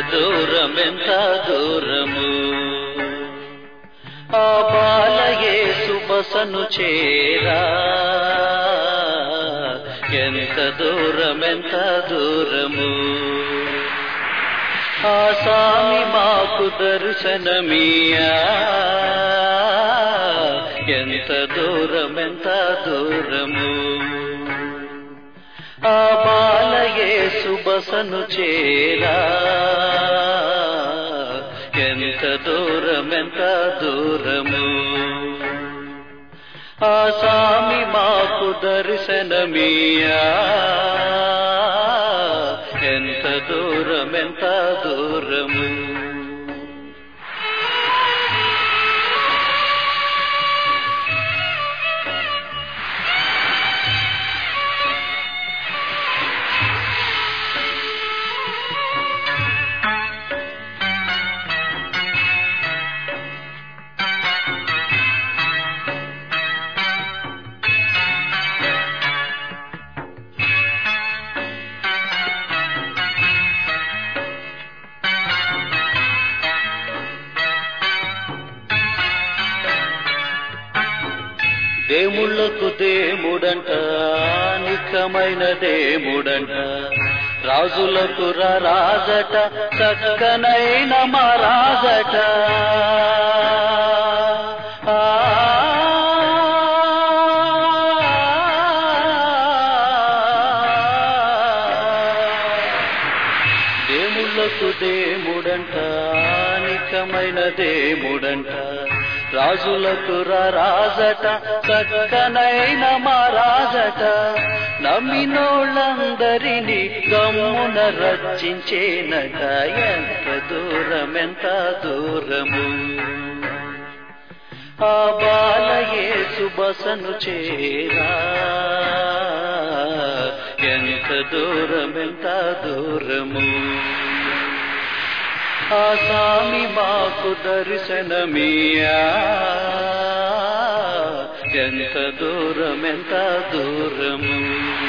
దూరం ఎంత దూరము ఆ బాలయే సుబసను చేరా ఎంత దూరం ఎంత దూరము ఆ స్వామి మాకు దర్శనమియా ఎంత దూరం ఎంత దూరము ఆ బాలయే సుబసను చేరా ఎంత దూరం ఎంత దూరము ఆ స్వామి మాకు దర్శనమియా ఎంత దూరం ఎంత దూరము దేముళ్లకు దేముడంట నిఖమైన దేముడంట రాజులకు రాజట చక్కనైన మా రాజట ఆ దేముళ్లకు దేముడంట నిఖమైన దేముడంట రాజులకు రాజట చక్కనైన మా రాజట నమ్మినోళ్ళందరినీ గమ్మున రచించేనట ఎంత దూరం ఎంత దూరము ఆ బాలయే సుబసను చేరా ఎంత దూరం ఎంత దూరము ఆ స్వామి మాకు దర్శనమియా ఎంత దూరం ఎంత దూరము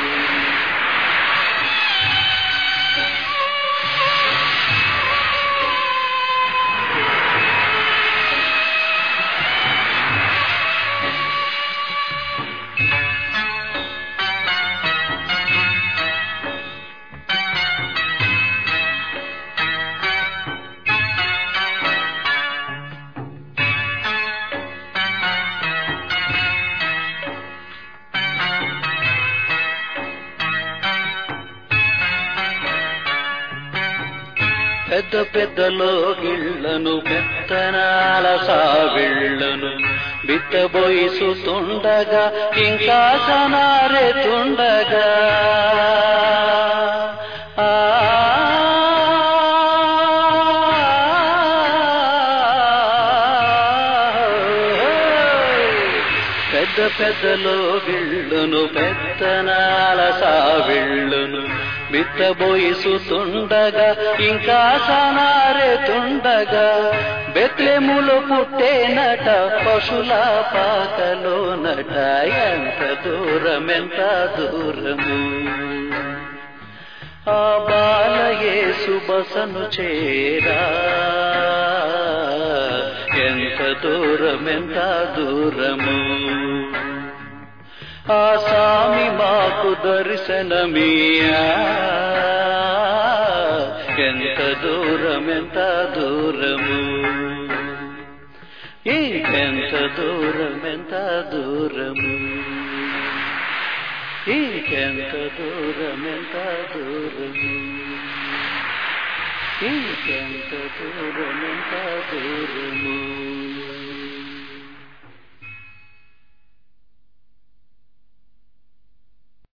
పెద్ద పెద్ద లోగిళ్లను పెత్తనాల సావిళ్లను బిత్తబోయిసుతుండగా ఇంకా సనారెతుండగా ఆ పెద్ద పెద్ద లోగిళ్లను పెత్తనాల సావిళ్లను బిత్తబోయిసుతుండగా ఇంకా సనారెతుండగా బెత్లెములు పుట్టేనట పశుల పాకలోనట ఎంత దూరం ఎంత దూరము ఆ బాలయే సుబసను చేరా ఎంత దూరం ఎంత దూరము ఆ స్వామి మాకు దర్శనమియా ఎంత దూరం ఎంత దూరము ఇంకెంత దూరం ఎంత దూరము ఇంకెంత దూరం ఎంత దూరము ఇంకెంత దూరం ఎంత దూరము